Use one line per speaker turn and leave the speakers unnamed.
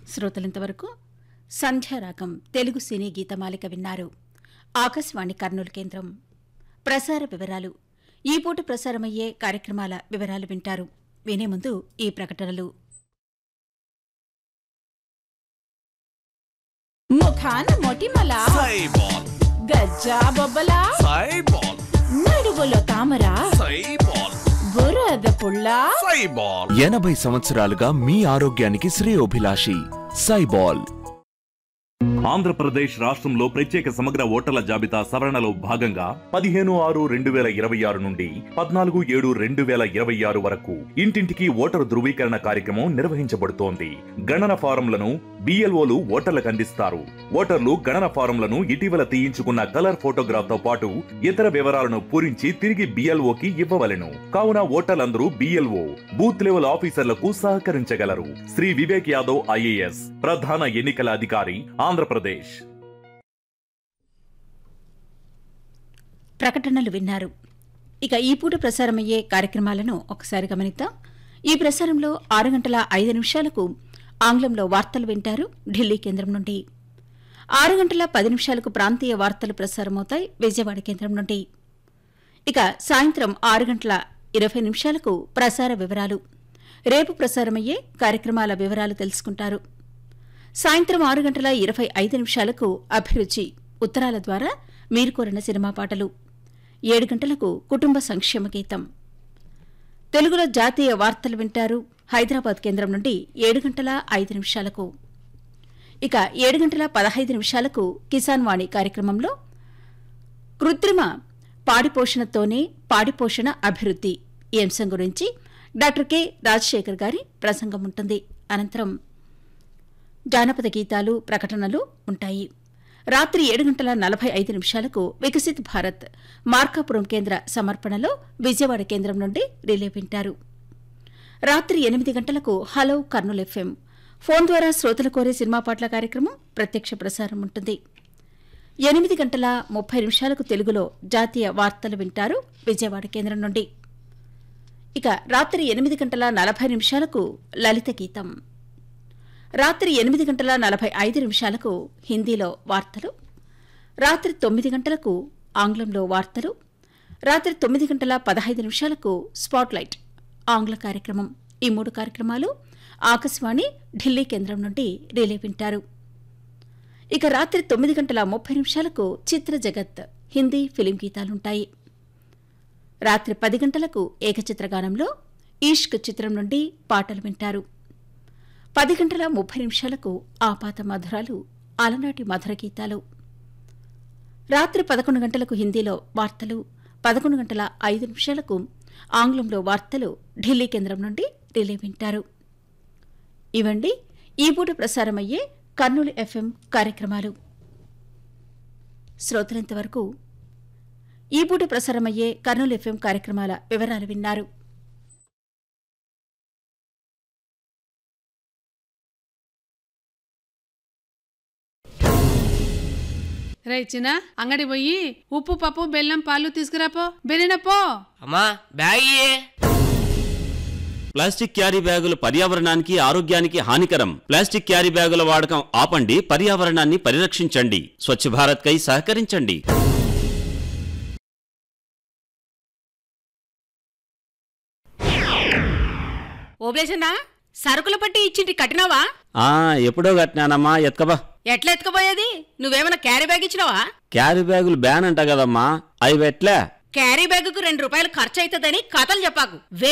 శ్రోతలింతవరకు సంధ్యారాగం తెలుగు సినీ గీతమాలిక విన్నారు ఆకాశవాణి కర్నూలు కేంద్రం ప్రసార వివరాలు ఈ పూట ప్రసారమయ్యే కార్యక్రమాల వివరాలు వింటారు వినే ముందు ఈ ప్రకటనలు
ముఖాన మొటిమల
సైబాల్
గజ్జా బొబ్బల
సైబాల్
నడువులో తామర
సైబాల్
బురద పుల్ల
సైబాల్
ఎనభై సంవత్సరాలుగా మీ ఆరోగ్యానికి శ్రేయోభిలాషి సైబాల్
ఆంధ్రప్రదేశ్ రాష్ట్రంలో ప్రత్యేక సమగ్ర ఓటర్ల జాబితా సవరణలో భాగంగా పదిహేను ఆరు రెండు వేల ఇరవై ఆరు నుండి పద్నాలుగు ఏడు రెండు వేల ఇరవై ఆరు వరకు ఇంటింటికి ఓటరు ధృవీకరణ కార్యక్రమం నిర్వహించబడుతోంది గణన ఫారంలను బిఎల్ఓలు ఓటర్లకు అందిస్తారు ఓటర్లు గణన ఫారంలను ఇటీవల తీయించుకున్న కలర్ ఫోటోగ్రాఫ్ తో పాటు ఇతర వివరాలను పూరించి తిరిగి బిఎల్ఓకి ఇవ్వవలెను కావున ఓటర్లందరూ బిఎల్ఓ బూత్ లెవెల్ ఆఫీసర్లకు సహకరించగలరు శ్రీ వివేక్ యాదవ్ ఐఏఎస్ ప్రధాన ఎన్నికల అధికారి ఆంధ్రప్రదేశ్
ప్రకటనలు విన్నారు ఇక ఈ పూట ప్రసారమయ్యే కార్యక్రమాలను ఒకసారి గమనిద్దాం ఈ ప్రసారంలో ఆరు గంటల ఐదు నిమిషాలకు ఆంగ్లంలో వార్తలు వింటారు ఢిల్లీ కేంద్రం నుండి ఆరు గంటల పది నిమిషాలకు ప్రాంతీయ వార్తలు ప్రసారమవుతాయి విజయవాడ కేంద్రం నుండి ఇక సాయంత్రం ఆరు గంటల ఇరవై నిమిషాలకు ప్రసార వివరాలు రేపు ప్రసారమయ్యే కార్యక్రమాల వివరాలు తెలుసుకుంటారు సాయంత్రం ఆరు గంటల ఇరవై ఐదు నిమిషాలకు అభిరుచి ఉత్తరాల ద్వారా మీరు కోరిన సినిమా పాటలు ఏడు గంటలకు కుటుంబ సంక్షేమ గీతం తెలుగులో జాతీయ వార్తలు వింటారు హైదరాబాద్ కేంద్రం నుండి ఏడు గంటల ఐదు నిమిషాలకు ఇక ఏడు గంటల పదహైదు నిమిషాలకు కిసాన్ వాణి కార్యక్రమంలో కృత్రిమ పాడిపోషణతోనే పాడిపోషణ అభివృద్ధి ఈ అంశం గురించి డాక్టర్ కె రాజశేఖర్ గారి ప్రసంగం ఉంటుంది అనంతరం జానపద గీతాలు ప్రకటనలు ఉంటాయి రాత్రి ఏడు గంటల నలభై ఐదు నిమిషాలకు వికసిత్ భారత్ మార్కాపురం కేంద్ర సమర్పణలో విజయవాడ కేంద్రం నుండి రిలే వింటారు రాత్రి ఎనిమిది గంటలకు హలో కర్నూల్ ఎఫ్ఎం ఫోన్ ద్వారా శ్రోతలు కోరే సినిమా పాటల కార్యక్రమం ప్రత్యక్ష ప్రసారం ఉంటుంది ఎనిమిది గంటల ముప్పై నిమిషాలకు తెలుగులో జాతీయ వార్తలు వింటారు విజయవాడ కేంద్రం నుండి ఇక రాత్రి ఎనిమిది గంటల నలభై నిమిషాలకు లలిత గీతం రాత్రి ఎనిమిది గంటల నలభై ఐదు నిమిషాలకు హిందీలో వార్తలు రాత్రి తొమ్మిది గంటలకు ఆంగ్లంలో వార్తలు రాత్రి తొమ్మిది గంటల పదహైదు నిమిషాలకు స్పాట్లైట్ ఆంగ్ల కార్యక్రమం ఈ మూడు కార్యక్రమాలు ఆకాశవాణి ఢిల్లీ కేంద్రం నుండి రిలే వింటారు ఇక రాత్రి తొమ్మిది గంటల ముప్పై నిమిషాలకు చిత్ర జగత్ హిందీ ఫిలిం గీతాలుంటాయి రాత్రి పది గంటలకు ఏకచిత్రగానంలో ఈష్క్ చిత్రం నుండి పాటలు వింటారు పది గంటల ముప్పై నిమిషాలకు ఆపాత మధురాలు అలనాటి మధుర గీతాలు రాత్రి పదకొండు గంటలకు హిందీలో వార్తలు పదకొండు గంటల ఐదు నిమిషాలకు ఆంగ్లంలో వార్తలు ఢిల్లీ కేంద్రం నుండి రిలే వింటారు ఇవండి ఈ పూట ప్రసారమయ్యే కర్నూలు ఎఫ్ఎం కార్యక్రమాలు శ్రోతలంతవరకు ఈ పూట ప్రసారమయ్యే కర్నూలు ఎఫ్ఎం కార్యక్రమాల వివరాలు విన్నారు
రే చిన్న అంగడి పోయి ఉప్పు పప్పు బెల్లం పాలు తీసుకురాపో బెరిన పో
అమ్మా బ్యాగ్ ఇయ్యే.
ప్లాస్టిక్ క్యారీ బ్యాగులు పర్యావరణానికి ఆరోగ్యానికి హానికరం ప్లాస్టిక్ క్యారీ బ్యాగుల వాడకం ఆపండి పర్యావరణాన్ని పరిరక్షించండి స్వచ్ఛ భారత్ కై సహకరించండి
ఓబ్లేసన్నా సరుకుల పట్టి ఇచ్చింటి కట్టినావా
ఆ ఎప్పుడో కట్టినానమ్మా ఎత్కబా
ఎట్లా ఎత్తుకుపోయేది నువ్వేమైనా క్యారీ బ్యాగ్ ఇచ్చినావా
క్యారీ బ్యాగులు బ్యాన్ అంట కదమ్మా అవి ఎట్లా
క్యారీ బ్యాగుకు రెండు రూపాయలు ఖర్చు అవుతుందని కథలు చెప్పాకు